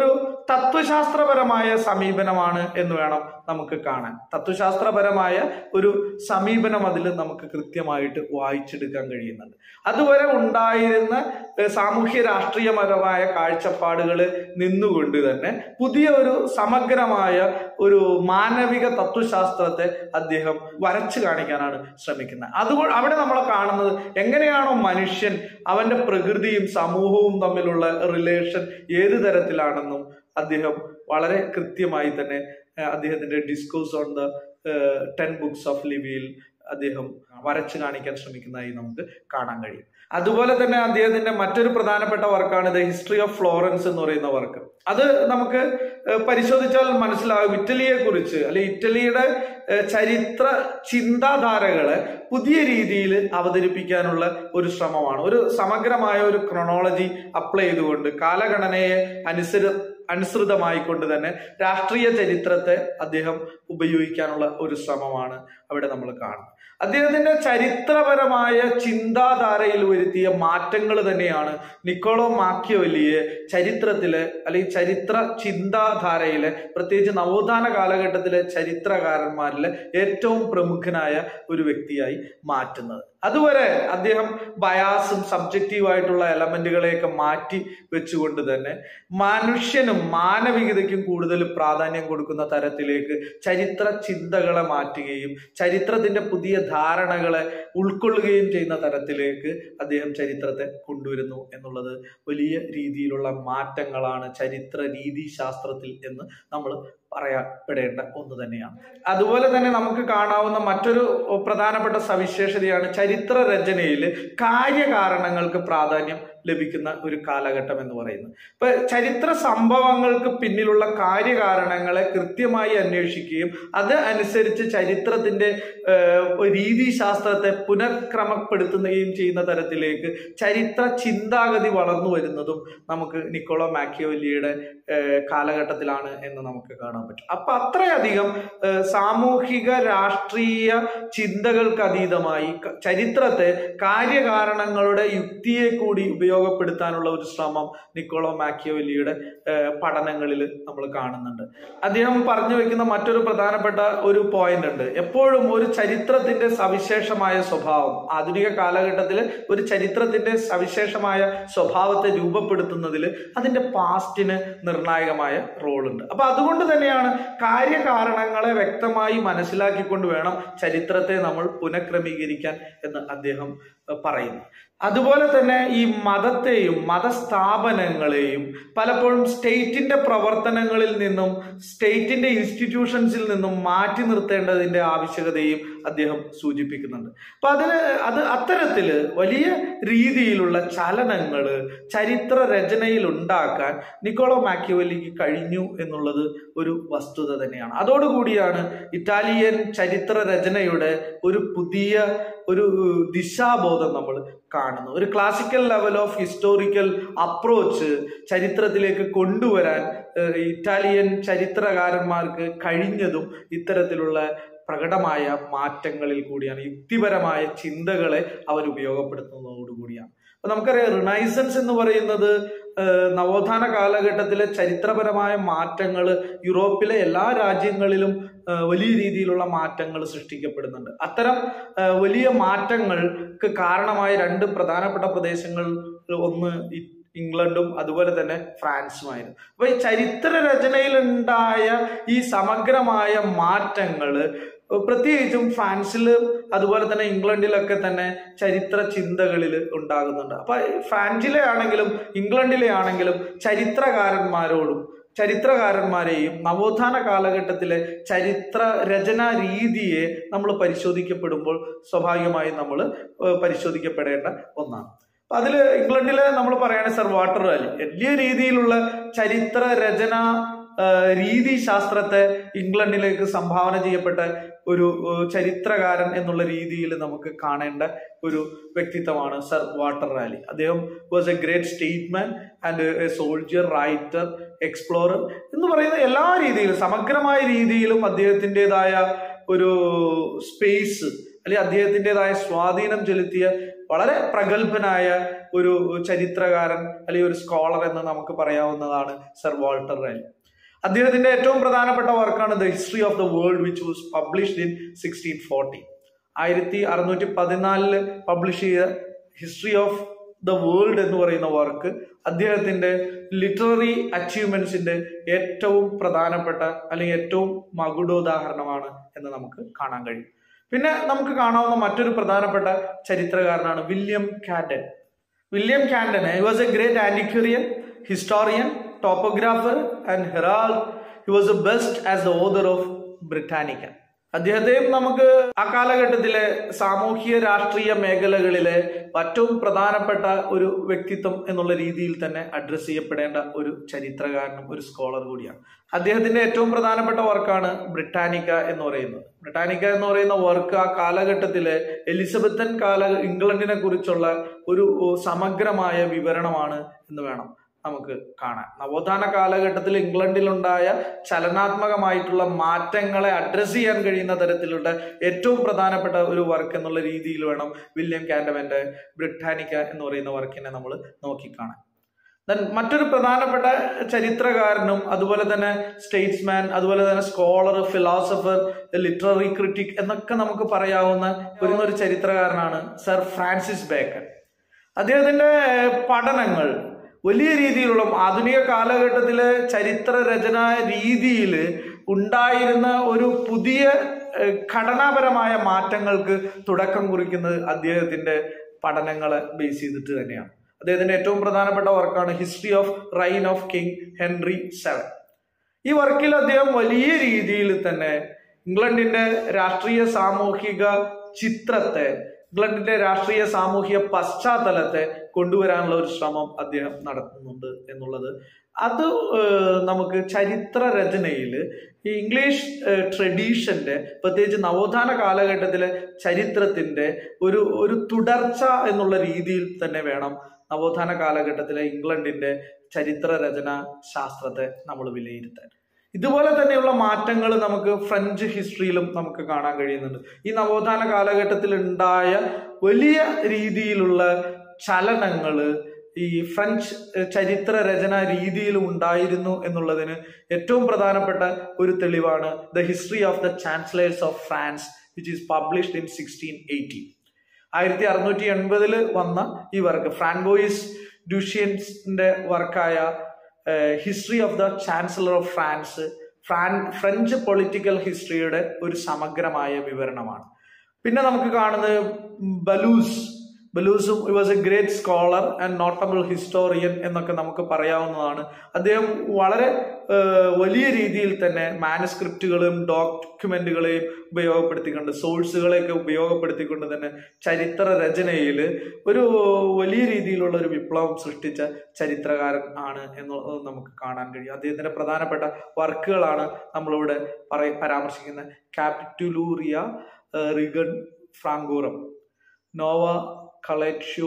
S1: തത്വശാസ്ത്രപരമായ സമീപനമാണ് എന്ന് വേണം നമുക്ക് കാണാൻ തത്വശാസ്ത്രപരമായ ഒരു സമീപനം അതിൽ നമുക്ക് കൃത്യമായിട്ട് വായിച്ചെടുക്കാൻ കഴിയുന്നുണ്ട് അതുവരെ ഉണ്ടായിരുന്ന ഏഹ്, സാമൂഹ്യ രാഷ്ട്രീയപരമായ കാഴ്ചപ്പാടുകൾ നിന്നുകൊണ്ട് തന്നെ പുതിയ ഒരു സമഗ്രമായ ഒരു മാനവിക തത്വശാസ്ത്രത്തെ അദ്ദേഹം വരച്ചു കാണിക്കാനാണ് ശ്രമിക്കുന്നത് അതുകൊണ്ട് അവിടെ നമ്മൾ കാണുന്നത് എങ്ങനെയാണോ മനുഷ്യൻ അവന്റെ പ്രകൃതിയും സമൂഹവും തമ്മിലുള്ള റിലേഷൻ ഏത് തരത്തിലാണെന്നും അദ്ദേഹം വളരെ കൃത്യമായി തന്നെ ഏഹ്, അദ്ദേഹത്തിന്റെ discourse on the ten books of ലിവിയിൽ അദ്ദേഹം വരച്ചു കാണിക്കാൻ ശ്രമിക്കുന്നതായി നമുക്ക് കാണാൻ കഴിയും അതുപോലെ തന്നെ അദ്ദേഹത്തിന്റെ മറ്റൊരു പ്രധാനപ്പെട്ട വർക്കാണ് ദ ഹിസ്റ്ററി ഓഫ് ഫ്ലോറൻസ് എന്ന് പറയുന്ന വർക്ക് അത് നമുക്ക് ഏഹ്, പരിശോധിച്ചാൽ മനസ്സിലാകും ഇറ്റലിയെ കുറിച്ച് അല്ലെ ഇറ്റലിയുടെ ഏഹ്, ചരിത്ര ചിന്താധാരകളെ പുതിയ രീതിയിൽ അവതരിപ്പിക്കാനുള്ള ഒരു ശ്രമമാണ് ഒരു സമഗ്രമായ ഒരു ക്രൊണോളജി അപ്ലൈ ചെയ്തുകൊണ്ട് കാലഗണനയെ അനുസര അനുസൃതമായിക്കൊണ്ട് തന്നെ രാഷ്ട്രീയ ചരിത്രത്തെ അദ്ദേഹം ഉപയോഗിക്കാനുള്ള ഒരു ശ്രമമാണ് അവിടെ നമ്മൾ കാണുന്നത് അദ്ദേഹത്തിന്റെ ചരിത്രപരമായ ചിന്താധാരയിൽ വരുത്തിയ മാറ്റങ്ങൾ തന്നെയാണ് നിക്കോളോ മാക്കിയോലിയെ ചരിത്രത്തിലെ അല്ലെങ്കിൽ ചരിത്ര ചിന്താധാരയിലെ പ്രത്യേകിച്ച് നവോത്ഥാന കാലഘട്ടത്തിലെ ചരിത്രകാരന്മാരിലെ ഏറ്റവും പ്രമുഖനായ ഒരു വ്യക്തിയായി മാറ്റുന്നത് അതുവരെ അദ്ദേഹം ബയാസും സബ്ജക്റ്റീവായിട്ടുള്ള എലമെന്റുകളെയൊക്കെ മാറ്റി വെച്ചുകൊണ്ട് തന്നെ മനുഷ്യനും മാനവികതയ്ക്കും കൂടുതൽ പ്രാധാന്യം കൊടുക്കുന്ന തരത്തിലേക്ക് ചരിത്ര ചിന്തകളെ മാറ്റുകയും ചരിത്രത്തിന്റെ പുതിയ ധാരണകളെ ഉൾക്കൊള്ളുകയും ചെയ്യുന്ന തരത്തിലേക്ക് അദ്ദേഹം ചരിത്രത്തെ കൊണ്ടുവരുന്നു എന്നുള്ളത് വലിയ രീതിയിലുള്ള മാറ്റങ്ങളാണ് ചരിത്ര രീതി ശാസ്ത്രത്തിൽ എന്ന് നമ്മൾ പറയപ്പെടേണ്ട ഒന്ന് തന്നെയാണ് അതുപോലെ തന്നെ നമുക്ക് കാണാവുന്ന മറ്റൊരു പ്രധാനപ്പെട്ട സവിശേഷതയാണ് ചരിത്ര രചനയിൽ കാര്യകാരണങ്ങൾക്ക് പ്രാധാന്യം ലഭിക്കുന്ന ഒരു കാലഘട്ടം എന്ന് പറയുന്നത് ഇപ്പൊ ചരിത്ര സംഭവങ്ങൾക്ക് പിന്നിലുള്ള കാര്യകാരണങ്ങളെ കൃത്യമായി അന്വേഷിക്കുകയും അത് അനുസരിച്ച് ചരിത്രത്തിന്റെ ഏഹ്, രീതിശാസ്ത്രത്തെ പുനഃക്രമപ്പെടുത്തുകയും ചെയ്യുന്ന തരത്തിലേക്ക് ചരിത്ര ചിന്താഗതി വളർന്നു വരുന്നതും നമുക്ക് നിക്കോളോ മാക്കിയോലിയുടെ ഏഹ്, കാലഘട്ടത്തിലാണ് എന്ന് നമുക്ക് കാണാൻ പറ്റും അപ്പൊ അത്രയധികം ഏഹ്, സാമൂഹിക രാഷ്ട്രീയ ചിന്തകൾക്ക് അതീതമായി ക- ചരിത്രത്തെ കാര്യകാരണങ്ങളുടെ യുക്തിയെ കൂടി ഉപയോഗപ്പെടുത്താനുള്ള ഒരു ശ്രമം നിക്കോളോ മാക്കിയോലിയുടെ ഏഹ്, പഠനങ്ങളിൽ നമ്മൾ കാണുന്നുണ്ട് അദ്ദേഹം പറഞ്ഞു വെക്കുന്ന മറ്റൊരു പ്രധാനപ്പെട്ട ഒരു പോയിന്റ് ഉണ്ട് എപ്പോഴും ഒരു ചരിത്രത്തിന്റെ സവിശേഷമായ സ്വഭാവം ആധുനിക കാലഘട്ടത്തിൽ ഒരു ചരിത്രത്തിന്റെ സവിശേഷമായ സ്വഭാവത്തെ രൂപപ്പെടുത്തുന്നതിൽ അതിന്റെ പാസ്റ്റിന് നിർണായകമായ റോളുണ്ട് അപ്പൊ അതുകൊണ്ട് തന്നെയാണ് കാര്യകാരണങ്ങളെ വ്യക്തമായി മനസ്സിലാക്കിക്കൊണ്ട് വേണം ചരിത്രത്തെ നമ്മൾ പുനഃക്രമീകരിക്കാൻ എന്ന് അദ്ദേഹം ഏഹ്, പറയുന്നു അതുപോലെ തന്നെ ഈ മതത്തെയും മതസ്ഥാപനങ്ങളെയും പലപ്പോഴും സ്റ്റേറ്റിന്റെ പ്രവർത്തനങ്ങളിൽ നിന്നും സ്റ്റേറ്റിന്റെ ഇൻസ്റ്റിറ്റ്യൂഷൻസിൽ നിന്നും മാറ്റി നിർത്തേണ്ടതിന്റെ ആവശ്യകതയും അദ്ദേഹം സൂചിപ്പിക്കുന്നുണ്ട് അപ്പൊ അതിന് അത് അത്തരത്തില് വലിയ രീതിയിലുള്ള ചലനങ്ങള് ചരിത്ര രചനയിൽ ഉണ്ടാക്കാൻ നിക്കോളോ മാക്യുവലിക്ക് കഴിഞ്ഞു എന്നുള്ളത് ഒരു വസ്തുത തന്നെയാണ് അതോടുകൂടിയാണ് ഇറ്റാലിയൻ ചരിത്ര രചനയുടെ ഒരു പുതിയ ഒരു ദിശാബോധം നമ്മൾ കാണുന്നു ഒരു classical level of historical approach ചരിത്രത്തിലേക്ക് കൊണ്ടുവരാൻ ഏഹ്, ഇറ്റാലിയൻ ചരിത്രകാരന്മാർക്ക് കഴിഞ്ഞതും ഇത്തരത്തിലുള്ള പ്രകടമായ മാറ്റങ്ങളിൽ കൂടിയാണ് യുക്തിപരമായ ചിന്തകളെ അവർ ഉപയോഗപ്പെടുത്തുന്നതോടുകൂടിയാണ് അപ്പൊ നമുക്കറിയാം റിനൈസൻസ് എന്ന് പറയുന്നത് ഏഹ്, നവോത്ഥാന കാലഘട്ടത്തിലെ ചരിത്രപരമായ മാറ്റങ്ങൾ യൂറോപ്പിലെ എല്ലാ രാജ്യങ്ങളിലും ഏഹ്, വലിയ രീതിയിലുള്ള മാറ്റങ്ങൾ സൃഷ്ടിക്കപ്പെടുന്നുണ്ട് അത്തരം ഏഹ്, വലിയ മാറ്റങ്ങൾക്ക് കാരണമായ രണ്ട് പ്രധാനപ്പെട്ട പ്രദേശങ്ങൾ ഒന്ന് ഇ- ഇംഗ്ലണ്ടും അതുപോലെ തന്നെ ഫ്രാൻസുമായിരുന്നു അപ്പൊ ഈ ചരിത്ര രചനയിൽ ഉണ്ടായ ഈ സമഗ്രമായ മാറ്റങ്ങള് പ്രത്യേകിച്ചും ഫ്രാൻസിൽ അതുപോലെ തന്നെ ഇംഗ്ലണ്ടിലൊക്കെ തന്നെ ചരിത്ര ചിന്തകളിൽ ഉണ്ടാകുന്നുണ്ട് അപ്പൊ ഫ്രാൻസിലെ ആണെങ്കിലും ഇംഗ്ലണ്ടിലെ ആണെങ്കിലും ചരിത്രകാരന്മാരോടും ചരിത്രകാരന്മാരെയും നവോത്ഥാന കാലഘട്ടത്തിലെ ചരിത്ര രചനാ രീതിയെ നമ്മൾ പരിശോധിക്കപ്പെടുമ്പോൾ സ്വാഭാവികമായും നമ്മൾ പരിശോധിക്കപ്പെടേണ്ട ഒന്നാണ് അപ്പൊ അതില് ഇംഗ്ലണ്ടില് നമ്മൾ പറയുകയാണെങ്കിൽ സർ വാട്ടർ വാലി വലിയ രീതിയിലുള്ള ചരിത്ര രചന ആ, രീതി ശാസ്ത്രത്തെ ഇംഗ്ലണ്ടിലേക്ക് സംഭാവന ചെയ്യപ്പെട്ട ഒരു ഏഹ്, ചരിത്രകാരൻ എന്നുള്ള രീതിയിൽ നമുക്ക് കാണേണ്ട ഒരു വ്യക്തിത്വമാണ് സർ വാട്ടർ റാലി അദ്ദേഹം was a great statesman and a soldier writer explorer എന്ന് പറയുന്ന എല്ലാ രീതിയിലും സമഗ്രമായ രീതിയിലും അദ്ദേഹത്തിൻ്റെതായ ഒരു സ്പേസ് അല്ലെങ്കിൽ അദ്ദേഹത്തിൻ്റെതായ സ്വാധീനം ചെലുത്തിയ വളരെ പ്രഗത്ഭനായ ഒരു ചരിത്രകാരൻ അല്ലെങ്കിൽ ഒരു സ്കോളർ എന്ന് നമുക്ക് പറയാവുന്നതാണ് സർ വാൾട്ടർ റാലി അദ്ദേഹത്തിന്റെ ഏറ്റവും പ്രധാനപ്പെട്ട വർക്കാണ് the history of the world which was published in sixteen forty ആയിരത്തി അറുന്നൂറ്റി പതിനാലില് പബ്ലിഷ് ചെയ്ത ഹിസ്റ്ററി ഓഫ് ദ വേൾഡ് എന്ന് പറയുന്ന വർക്ക് അദ്ദേഹത്തിന്റെ ലിറ്റററി അച്ചീവ്മെന്റ്സിന്റെ ഏറ്റവും പ്രധാനപ്പെട്ട അല്ലെങ്കിൽ ഏറ്റവും മകുടോദാഹരണമാണ് എന്ന് നമുക്ക് കാണാൻ കഴിയും പിന്നെ നമുക്ക് കാണാവുന്ന മറ്റൊരു പ്രധാനപ്പെട്ട ചരിത്രകാരനാണ് William Camden William Camden he was a great antiquarian historian topographer and herald he was a best as the author of Britannica അദ്ദേഹത്തെയും നമുക്ക് ആ കാലഘട്ടത്തിലെ സാമൂഹിക രാഷ്ട്രീയ മേഖലകളിലെ ഏറ്റവും പ്രധാനപ്പെട്ട ഒരു വ്യക്തിത്വം എന്നുള്ള രീതിയിൽ തന്നെ അഡ്രസ് ചെയ്യപ്പെടേണ്ട ഒരു ചരിത്രകാരനും ഒരു സ്കോളർ കൂടിയാണ് അദ്ദേഹത്തിന്റെ ഏറ്റവും പ്രധാനപ്പെട്ട വർക്കാണ് ബ്രിട്ടാനിക്ക എന്ന് പറയുന്നത് ബ്രിട്ടാനിക്ക എന്ന് പറയുന്ന വർക്ക് ആ കാലഘട്ടത്തിലെ എലിസബത്തൻ കാല ഇംഗ്ലണ്ടിനെ കുറിച്ചുള്ള ഒരു സമഗ്രമായ വിവരണമാണ് എന്ന് വേണം നമുക്ക് കാണാൻ നവോത്ഥാന കാലഘട്ടത്തിൽ ഇംഗ്ലണ്ടിലുണ്ടായ ചലനാത്മകമായിട്ടുള്ള മാറ്റങ്ങളെ അഡ്രസ് ചെയ്യാൻ കഴിയുന്ന തരത്തിലുള്ള ഏറ്റവും പ്രധാനപ്പെട്ട ഒരു വർക്ക് എന്നുള്ള രീതിയിൽ വേണം വില്യം കാൻഡമന്റെ ബ്രിട്ടാനിക്ക എന്ന് പറയുന്ന വർക്കിനെ നമ്മൾ നോക്കിക്കാണാൻ ദെൻ മറ്റൊരു പ്രധാനപ്പെട്ട ചരിത്രകാരനും അതുപോലെ തന്നെ സ്റ്റേറ്റ്സ്മാൻ അതുപോലെ തന്നെ സ്കോളർ ഫിലോസഫർ ലിറ്റററി ക്രിറ്റിക് എന്നൊക്കെ നമുക്ക് പറയാവുന്ന വരുന്ന ഒരു ചരിത്രകാരനാണ് സർ ഫ്രാൻസിസ് ബേക്കൺ അദ്ദേഹത്തിന്റെ പഠനങ്ങൾ വലിയ രീതിയിലുള്ള ആധുനിക കാലഘട്ടത്തിലെ ചരിത്ര രചന രീതിയിൽ ഉണ്ടായിരുന്ന ഒരു പുതിയ ഏഹ്, ഘടനാപരമായ മാറ്റങ്ങൾക്ക് തുടക്കം കുറിക്കുന്നത് അദ്ദേഹത്തിന്റെ പഠനങ്ങളെ ബേസ് ചെയ്തിട്ട് തന്നെയാണ് അദ്ദേഹത്തിന്റെ ഏറ്റവും പ്രധാനപ്പെട്ട വർക്കാണ് history of reign of King Henry seven ഈ വർക്കിൽ അദ്ദേഹം വലിയ രീതിയിൽ തന്നെ ഇംഗ്ലണ്ടിന്റെ രാഷ്ട്രീയ സാമൂഹിക ചിത്രത്തെ ഇംഗ്ലണ്ടിന്റെ രാഷ്ട്രീയ സാമൂഹിക പശ്ചാത്തലത്തെ കൊണ്ടുവരാനുള്ള ഒരു ശ്രമം അദ്ദേഹം നടത്തുന്നുണ്ട് എന്നുള്ളത് അത് ഏഹ്, നമുക്ക് ചരിത്ര രചനയിൽ ഈ ഇംഗ്ലീഷ് ഏഹ്, ട്രഡീഷന്റെ പ്രത്യേകിച്ച് നവോത്ഥാന കാലഘട്ടത്തിലെ ചരിത്രത്തിന്റെ ഒരു ഒരു തുടർച്ച എന്നുള്ള രീതിയിൽ തന്നെ വേണം നവോത്ഥാന കാലഘട്ടത്തിലെ ഇംഗ്ലണ്ടിന്റെ ചരിത്ര രചന ശാസ്ത്രത്തെ നമ്മൾ വിലയിരുത്താൻ ഇതുപോലെ തന്നെയുള്ള മാറ്റങ്ങൾ നമുക്ക് ഫ്രഞ്ച് ഹിസ്റ്ററിയിലും നമുക്ക് കാണാൻ കഴിയുന്നുണ്ട് ഈ നവോത്ഥാന കാലഘട്ടത്തിൽ ഉണ്ടായ വലിയ രീതിയിലുള്ള ചലനങ്ങള് ഈ ഫ്രഞ്ച് ഏഹ്, ചരിത്ര രചന രീതിയിലും ഉണ്ടായിരുന്നു എന്നുള്ളതിന് ഏറ്റവും പ്രധാനപ്പെട്ട ഒരു തെളിവാണ് the history of the chancellors of France which is published in sixteen eighty ആയിരത്തി അറുന്നൂറ്റി എൺപതില് വന്ന ഈ വർക്ക് ഫ്രാൻബോയിസ് ഡ്യൂഷ്യൻസിന്റെ വർക്കായ history of the chancellor of France fran French political ഹിസ്റ്ററിയുടെ ഒരു സമഗ്രമായ വിവരണമാണ് പിന്നെ നമുക്ക് കാണുന്നത് ബലൂസ് ബലൂസും was a great scholar and notable historian എന്നൊക്കെ നമുക്ക് പറയാവുന്നതാണ് അദ്ദേഹം വളരെ ഏഹ്, വലിയ രീതിയിൽ തന്നെ മാനസ്ക്രിപ്റ്റുകളും ഡോക്യുമെന്റുകളെയും ഉപയോഗപ്പെടുത്തിക്കൊണ്ട് സോഴ്സുകളെയൊക്കെ ഉപയോഗപ്പെടുത്തിക്കൊണ്ട് തന്നെ ചരിത്ര രചനയിൽ ഒരു വലിയ രീതിയിലുള്ള ഒരു വിപ്ലവം സൃഷ്ടിച്ച ചരിത്രകാരൻ ആണ് എന്നുള്ളത് നമുക്ക് കാണാൻ കഴിയും അദ്ദേഹത്തിന്റെ പ്രധാനപ്പെട്ട വർക്കുകളാണ് നമ്മളിവിടെ പറയ പരാമർശിക്കുന്ന ക്യാപിറ്റുലൂറിയ റിഗൺ ഫ്രാങ്കോറം നോവ കളക്ഷ്യൂ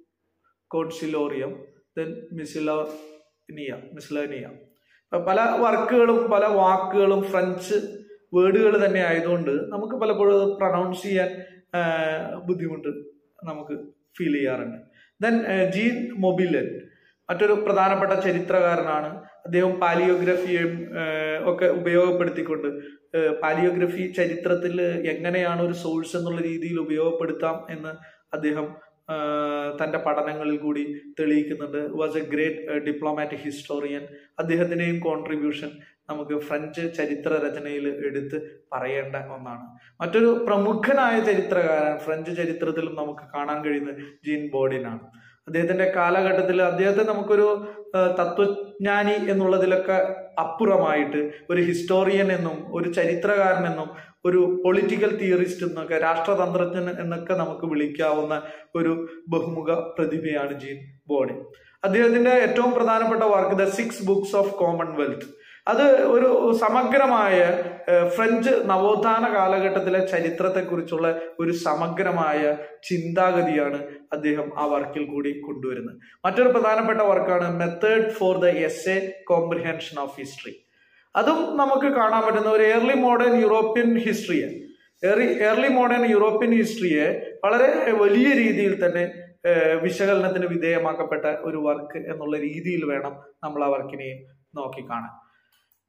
S1: കോൺസിലോറിയം ദെൻ മിസിലോനിയ മിസ്ലോനിയ അപ്പൊ പല വർക്കുകളും പല വാക്കുകളും ഫ്രഞ്ച് വേർഡുകൾ തന്നെ ആയതുകൊണ്ട് നമുക്ക് പലപ്പോഴും അത് പ്രൊണൗൺസ് ചെയ്യാൻ ആ, ബുദ്ധിമുട്ട് നമുക്ക് ഫീൽ ചെയ്യാറുണ്ട് ദെൻ ജീൻ മൊബിലൻ മറ്റൊരു പ്രധാനപ്പെട്ട ചരിത്രകാരനാണ് അദ്ദേഹം പാലിയോഗ്രഫിയും ഒക്കെ ഉപയോഗപ്പെടുത്തിക്കൊണ്ട് ഏഹ്, പാലിയോഗ്രഫി ചരിത്രത്തിൽ എങ്ങനെയാണ് ഒരു സോഴ്സ് എന്നുള്ള രീതിയിൽ ഉപയോഗപ്പെടുത്താം എന്ന് അദ്ദേഹം ആഹ്, തന്റെ പഠനങ്ങളിൽ കൂടി തെളിയിക്കുന്നുണ്ട് was a great diplomatic historian അദ്ദേഹത്തിന്റെയും കോൺട്രിബ്യൂഷൻ നമുക്ക് ഫ്രഞ്ച് ചരിത്ര രചനയിൽ എടുത്ത് പറയേണ്ട ഒന്നാണ് മറ്റൊരു പ്രമുഖനായ ചരിത്രകാരൻ ഫ്രഞ്ച് ചരിത്രത്തിലും നമുക്ക് കാണാൻ കഴിയുന്നത് ജീൻ ബോഡിനാണ് അദ്ദേഹത്തിന്റെ കാലഘട്ടത്തിൽ അദ്ദേഹത്തെ നമുക്കൊരു ആ, തത്വജ്ഞാനി എന്നുള്ളതിലൊക്കെ അപ്പുറമായിട്ട് ഒരു ഹിസ്റ്റോറിയൻ എന്നും ഒരു ചരിത്രകാരൻ എന്നും ഒരു പൊളിറ്റിക്കൽ തിയറിസ്റ്റ് എന്നൊക്കെ രാഷ്ട്രതന്ത്രജ്ഞൻ എന്നൊക്കെ നമുക്ക് വിളിക്കാവുന്ന ഒരു ബഹുമുഖ പ്രതിഭയാണ് ജീൻ ബോഡി അദ്ദേഹത്തിന്റെ ഏറ്റവും പ്രധാനപ്പെട്ട work the six books of commonwealth അത് ഒരു സമഗ്രമായ ഏഹ്, ഫ്രഞ്ച് നവോത്ഥാന കാലഘട്ടത്തിലെ ചരിത്രത്തെക്കുറിച്ചുള്ള ഒരു സമഗ്രമായ ചിന്താഗതിയാണ് അദ്ദേഹം ആ വർക്കിൽ കൂടി കൊണ്ടുവരുന്നത് മറ്റൊരു പ്രധാനപ്പെട്ട വർക്കാണ് method for the easy comprehension of history അതും നമുക്ക് കാണാൻ പറ്റുന്ന ഒരു ഏർലി മോഡേൺ യൂറോപ്യൻ ഹിസ്റ്ററിയെ ഏർലി മോഡേൺ യൂറോപ്യൻ ഹിസ്റ്ററിയെ വളരെ വലിയ രീതിയിൽ തന്നെ ഏഹ്, വിശകലനത്തിന് വിധേയമാക്കപ്പെട്ട ഒരു വർക്ക് എന്നുള്ള രീതിയിൽ വേണം നമ്മൾ ആ വർക്കിനെയും നോക്കിക്കാണാൻ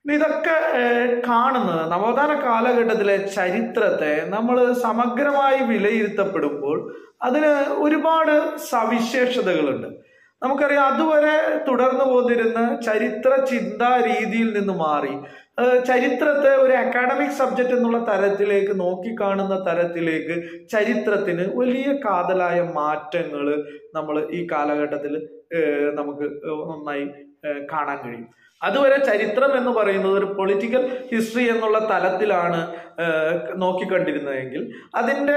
S1: ഇതൊക്കെ ഏഹ്, കാണുന്നത് നവോത്ഥാന കാലഘട്ടത്തിലെ ചരിത്രത്തെ നമ്മൾ സമഗ്രമായി വിലയിരുത്തപ്പെടുമ്പോൾ അതിന് ഒരുപാട് സവിശേഷതകളുണ്ട് നമുക്കറിയാം അതുവരെ തുടർന്നു പോന്നിരുന്ന ചരിത്ര ചിന്താ രീതിയിൽ നിന്ന് മാറി ഏഹ് ചരിത്രത്തെ ഒരു അക്കാഡമിക് സബ്ജക്റ്റ് എന്നുള്ള തരത്തിലേക്ക് നോക്കിക്കാണുന്ന തരത്തിലേക്ക് ചരിത്രത്തിന് വലിയ കാതലായ മാറ്റങ്ങൾ നമ്മൾ ഈ കാലഘട്ടത്തിൽ നമുക്ക് നന്നായി ഏഹ് കാണാൻ കഴിയും അതുവരെ ചരിത്രം എന്ന് പറയുന്നത് ഒരു പൊളിറ്റിക്കൽ ഹിസ്റ്ററി എന്നുള്ള തലത്തിലാണ് ഏഹ് നോക്കിക്കണ്ടിരുന്നതെങ്കിൽ അതിൻ്റെ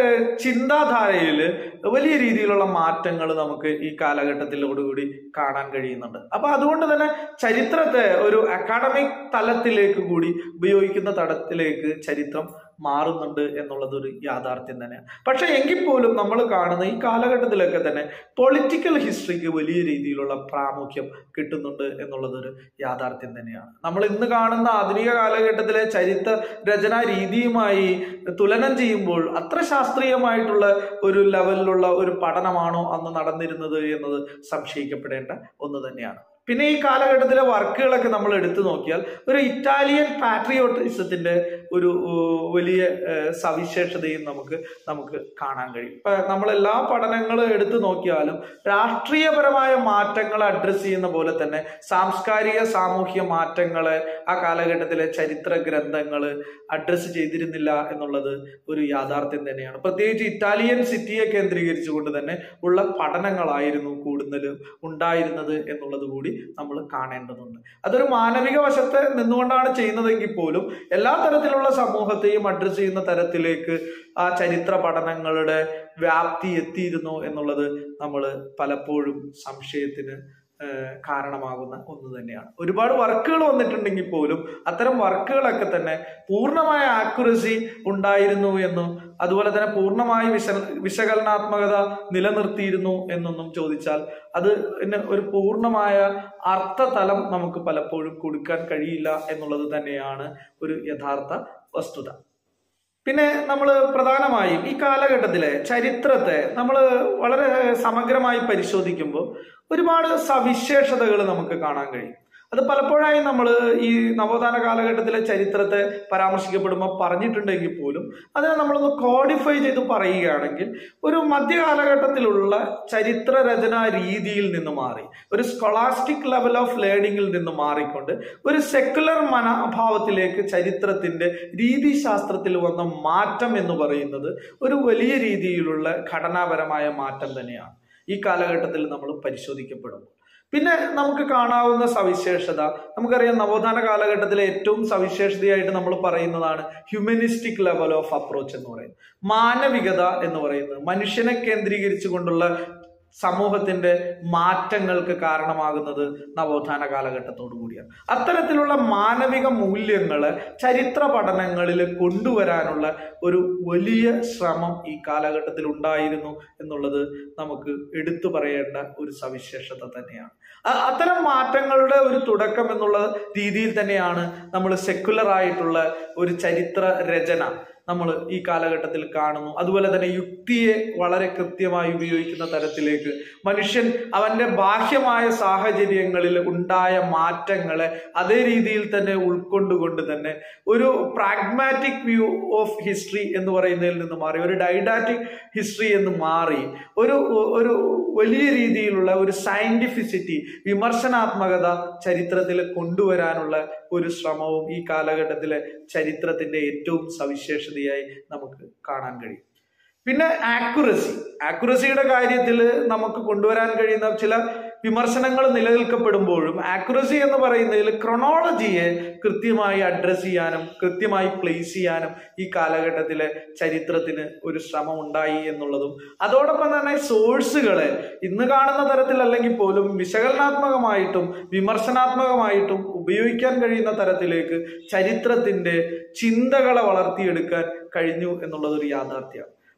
S1: ചിന്താധാരയിൽ വലിയ രീതിയിലുള്ള മാറ്റങ്ങൾ നമുക്ക് ഈ കാലഘട്ടത്തിലോടുകൂടി കാണാൻ കഴിയുന്നുണ്ട് അപ്പൊ അതുകൊണ്ട് തന്നെ ചരിത്രത്തെ ഒരു അക്കാഡമിക് തലത്തിലേക്ക് കൂടി ഉപയോഗിക്കുന്ന തലത്തിലേക്ക് ചരിത്രം മാറുന്നുണ്ട് എന്നുള്ളത് ഒരു യാഥാർത്ഥ്യം തന്നെയാണ് പക്ഷെ എങ്കിൽ പോലും നമ്മൾ കാണുന്ന ഈ കാലഘട്ടത്തിലൊക്കെ തന്നെ പൊളിറ്റിക്കൽ ഹിസ്റ്ററിക്ക് വലിയ രീതിയിലുള്ള പ്രാമുഖ്യം കിട്ടുന്നുണ്ട് എന്നുള്ളത് ഒരു യാഥാർത്ഥ്യം തന്നെയാണ് നമ്മൾ ഇന്ന് കാണുന്ന ആധുനിക കാലഘട്ടത്തിലെ ചരിത്ര രചനാ രീതിയുമായി തുലനം ചെയ്യുമ്പോൾ അത്ര ശാസ്ത്രീയമായിട്ടുള്ള ഒരു ലെവലിലുള്ള ഒരു പഠനമാണോ അന്ന് നടന്നിരുന്നത് എന്നത് സംശയിക്കപ്പെടേണ്ട ഒന്ന് തന്നെയാണ് പിന്നെ ഈ കാലഘട്ടത്തിലെ വർക്കുകളൊക്കെ നമ്മൾ എടുത്തു നോക്കിയാൽ ഒരു ഇറ്റാലിയൻ പാട്രിയോട്ടിസത്തിന്റെ ഒരു ഏഹ്, വലിയ ഏഹ്, സവിശേഷതയും നമുക്ക് നമുക്ക് കാണാൻ കഴിയും ഇപ്പൊ നമ്മൾ എല്ലാ പഠനങ്ങളും എടുത്തു നോക്കിയാലും രാഷ്ട്രീയപരമായ മാറ്റങ്ങൾ അഡ്രസ്സ് ചെയ്യുന്ന പോലെ തന്നെ സാംസ്കാരിക സാമൂഹ്യ മാറ്റങ്ങളെ ആ കാലഘട്ടത്തിലെ ചരിത്ര ഗ്രന്ഥങ്ങൾ അഡ്രസ്സ് ചെയ്തിരുന്നില്ല എന്നുള്ളത് ഒരു യാഥാർത്ഥ്യം തന്നെയാണ് പ്രത്യേകിച്ച് ഇറ്റാലിയൻ സിറ്റിയെ കേന്ദ്രീകരിച്ചുകൊണ്ട് തന്നെ ഉള്ള പഠനങ്ങളായിരുന്നു കൂടുതലും ഉണ്ടായിരുന്നത് എന്നുള്ളത് കൂടി നമ്മൾ കാണേണ്ടതുണ്ട് അതൊരു മാനവിക വശത്തെ നിന്നുകൊണ്ടാണ് ചെയ്യുന്നതെങ്കിൽ പോലും എല്ലാ തരത്തിലുള്ള സമൂഹത്തെയും അഡ്രസ്സ് ചെയ്യുന്ന തരത്തിലേക്ക് ആ ചരിത്ര പഠനങ്ങളുടെ വ്യാപ്തി എത്തിയിരുന്നു എന്നുള്ളത് നമ്മൾ പലപ്പോഴും സംശയത്തിന് ഏഹ്, കാരണമാകുന്ന ഒന്ന് തന്നെയാണ് ഒരുപാട് വർക്കുകൾ വന്നിട്ടുണ്ടെങ്കിൽ പോലും അത്തരം വർക്കുകളൊക്കെ തന്നെ പൂർണ്ണമായ ആക്യുറസി ഉണ്ടായിരുന്നു എന്നും അതുപോലെ തന്നെ പൂർണ്ണമായി വിശ വിശകലനാത്മകത നിലനിർത്തിയിരുന്നു എന്നൊന്നും ചോദിച്ചാൽ അത് പിന്നെ ഒരു പൂർണ്ണമായ അർത്ഥതലം നമുക്ക് പലപ്പോഴും കൊടുക്കാൻ കഴിയില്ല എന്നുള്ളത് തന്നെയാണ് ഒരു യഥാർത്ഥ വസ്തുത പിന്നെ നമ്മൾ പ്രധാനമായും ഈ കാലഘട്ടത്തിലെ ചരിത്രത്തെ നമ്മൾ വളരെ സമഗ്രമായി പരിശോധിക്കുമ്പോൾ ഒരുപാട് സവിശേഷതകൾ നമുക്ക് കാണാൻ കഴിയും അത് പലപ്പോഴായി നമ്മൾ ഈ നവോത്ഥാന കാലഘട്ടത്തിലെ ചരിത്രത്തെ പരാമർശിക്കപ്പെടുമ്പോൾ പറഞ്ഞിട്ടുണ്ടെങ്കിൽ പോലും അതിനെ നമ്മളൊന്ന് കോഡിഫൈ ചെയ്ത് പറയുകയാണെങ്കിൽ ഒരു മധ്യകാലഘട്ടത്തിലുള്ള ചരിത്ര രചനാ രീതിയിൽ നിന്ന് മാറി ഒരു സ്കോളാസ്റ്റിക് ലെവൽ ഓഫ് ലേണിംഗിൽ നിന്ന് മാറിക്കൊണ്ട് ഒരു സെക്കുലർ മനോഭാവത്തിലേക്ക് ചരിത്രത്തിന്റെ രീതിശാസ്ത്രത്തിൽ വന്ന മാറ്റം എന്ന് പറയുന്നത് ഒരു വലിയ രീതിയിലുള്ള ഘടനാപരമായ മാറ്റം തന്നെയാണ് ഈ കാലഘട്ടത്തിൽ നമ്മൾ പരിശോധിക്കപ്പെടും പിന്നെ നമുക്ക് കാണാവുന്ന സവിശേഷത നമുക്കറിയാം നവോത്ഥാന കാലഘട്ടത്തിലെ ഏറ്റവും സവിശേഷതയായിട്ട് നമ്മൾ പറയുന്നതാണ് ഹ്യൂമനിസ്റ്റിക് ലെവൽ ഓഫ് അപ്രോച്ച് എന്ന് പറയുന്നത് മാനവികത എന്ന് പറയുന്നത് മനുഷ്യനെ കേന്ദ്രീകരിച്ചുകൊണ്ടുള്ള സമൂഹത്തിന്റെ മാറ്റങ്ങൾക്ക് കാരണമാകുന്നത് നവോത്ഥാന കാലഘട്ടത്തോടു കൂടിയാണ് അത്തരത്തിലുള്ള മാനവിക മൂല്യങ്ങള് ചരിത്ര പഠനങ്ങളിൽ കൊണ്ടുവരാനുള്ള ഒരു വലിയ ശ്രമം ഈ കാലഘട്ടത്തിൽ ഉണ്ടായിരുന്നു എന്നുള്ളത് നമുക്ക് എടുത്തു പറയേണ്ട ഒരു സവിശേഷത തന്നെയാണ് അ- അത്തരം മാറ്റങ്ങളുടെ ഒരു തുടക്കം എന്നുള്ള രീതിയിൽ തന്നെയാണ് നമ്മൾ സെക്കുലർ ആയിട്ടുള്ള ഒരു ചരിത്ര രചന നമ്മൾ ഈ കാലഘട്ടത്തിൽ കാണുന്നു അതുപോലെ തന്നെ യുക്തിയെ വളരെ കൃത്യമായി ഉപയോഗിക്കുന്ന തരത്തിലേക്ക് മനുഷ്യൻ അവന്റെ ബാഹ്യമായ സാഹചര്യങ്ങളിൽ ഉണ്ടായ മാറ്റങ്ങളെ അതേ രീതിയിൽ തന്നെ ഉൾക്കൊണ്ടുകൊണ്ട് തന്നെ ഒരു പ്രാഗ്മാറ്റിക് വ്യൂ ഓഫ് ഹിസ്റ്ററി എന്ന് പറയുന്നതിൽ നിന്ന് മാറി ഒരു ഡൈഡാറ്റിക് ഹിസ്റ്ററി എന്ന് മാറി ഒരു ഒരു വലിയ രീതിയിലുള്ള ഒരു സയന്റിഫിസിറ്റി വിമർശനാത്മകത ചരിത്രത്തിൽ കൊണ്ടുവരാനുള്ള ഒരു ശ്രമവും ഈ കാലഘട്ടത്തിലെ ചരിത്രത്തിന്റെ ഏറ്റവും സവിശേഷതയായി നമുക്ക് കാണാൻ കഴിയും പിന്നെ ആക്യുറസി ആക്യുറസിയുടെ കാര്യത്തിൽ നമുക്ക് കൊണ്ടുവരാൻ കഴിയുന്ന ചില വിമർശനങ്ങൾ നിലനിൽക്കപ്പെടുമ്പോഴും ആക്യുറസി എന്ന് പറയുന്നതിൽ ക്രൊണോളജിയെ കൃത്യമായി അഡ്രസ് ചെയ്യാനും കൃത്യമായി പ്ലേസ് ചെയ്യാനും ഈ കാലഘട്ടത്തിലെ ചരിത്രത്തിന് ഒരു ശ്രമം ഉണ്ടായി എന്നുള്ളതും അതോടൊപ്പം തന്നെ സോഴ്സുകളെ ഇന്ന് കാണുന്ന തരത്തിൽ അല്ലെങ്കിൽ പോലും വിശകലനാത്മകമായിട്ടും വിമർശനാത്മകമായിട്ടും ഉപയോഗിക്കാൻ കഴിയുന്ന തരത്തിലേക്ക് ചരിത്രത്തിന്റെ ചിന്തകളെ വളർത്തിയെടുക്കാൻ കഴിഞ്ഞു എന്നുള്ളത് ഒരു യാഥാർത്ഥ്യമാണ്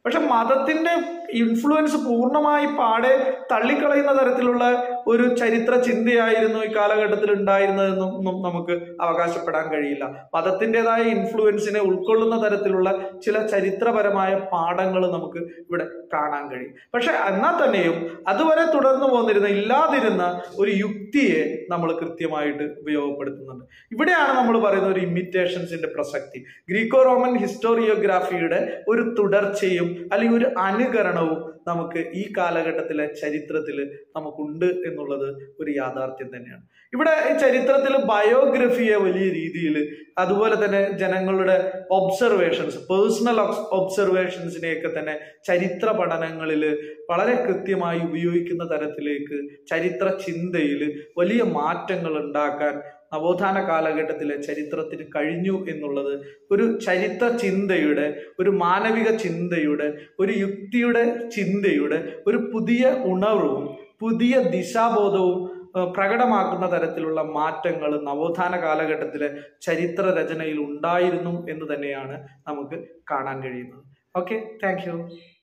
S1: പക്ഷെ മതത്തിന്റെ ഇൻഫ്ലുവൻസ് പൂർണ്ണമായി പാടെ തള്ളിക്കളയുന്ന തരത്തിലുള്ള ഒരു ചരിത്ര ചിന്തയായിരുന്നു ഈ കാലഘട്ടത്തിൽ ഉണ്ടായിരുന്നതെന്നും ഒന്നും നമുക്ക് അവകാശപ്പെടാൻ കഴിയില്ല മതത്തിൻ്റെതായ ഇൻഫ്ലുവൻസിനെ ഉൾക്കൊള്ളുന്ന തരത്തിലുള്ള ചില ചരിത്രപരമായ പാഠങ്ങൾ നമുക്ക് ഇവിടെ കാണാൻ കഴിയും പക്ഷെ എന്നാൽ തന്നെയും അതുവരെ തുടർന്നു പോന്നിരുന്ന ഇല്ലാതിരുന്ന ഒരു യുക്തിയെ നമ്മൾ കൃത്യമായിട്ട് ഉപയോഗപ്പെടുത്തുന്നുണ്ട് ഇവിടെയാണ് നമ്മൾ പറയുന്ന ഒരു ഇമിറ്റേഷൻസിന്റെ പ്രസക്തി ഗ്രീക്കോ റോമൻ ഹിസ്റ്റോറിയോഗ്രാഫിയുടെ ഒരു തുടർച്ചയും അല്ലെങ്കിൽ ഒരു അനുകരണവും നമുക്ക് ഈ കാലഘട്ടത്തിലെ ചരിത്രത്തിൽ നമുക്കുണ്ട് എന്നുള്ളത് ഒരു യാഥാർത്ഥ്യം തന്നെയാണ് ഇവിടെ ഈ ചരിത്രത്തിൽ ബയോഗ്രഫിയെ വലിയ രീതിയിൽ അതുപോലെ തന്നെ ജനങ്ങളുടെ ഒബ്സർവേഷൻസ് പേഴ്സണൽ ഒബ്സർവേഷൻസിനെയൊക്കെ തന്നെ ചരിത്ര പഠനങ്ങളിൽ വളരെ കൃത്യമായി ഉപയോഗിക്കുന്ന തരത്തിലേക്ക് ചരിത്ര ചിന്തയിൽ വലിയ മാറ്റങ്ങൾ ഉണ്ടാക്കാൻ നവോത്ഥാന കാലഘട്ടത്തിലെ ചരിത്രത്തിന് കഴിഞ്ഞു എന്നുള്ളത് ഒരു ചരിത്ര ചിന്തയുടെ ഒരു മാനവിക ചിന്തയുടെ ഒരു യുക്തിയുടെ ചിന്തയുടെ ഒരു പുതിയ ഉണർവും പുതിയ ദിശാബോധവും ഏഹ്, പ്രകടമാക്കുന്ന തരത്തിലുള്ള മാറ്റങ്ങൾ നവോത്ഥാന കാലഘട്ടത്തിലെ ചരിത്ര രചനയിൽ ഉണ്ടായിരുന്നു എന്ന് തന്നെയാണ് നമുക്ക് കാണാൻ കഴിയുന്നത് ഓക്കെ താങ്ക്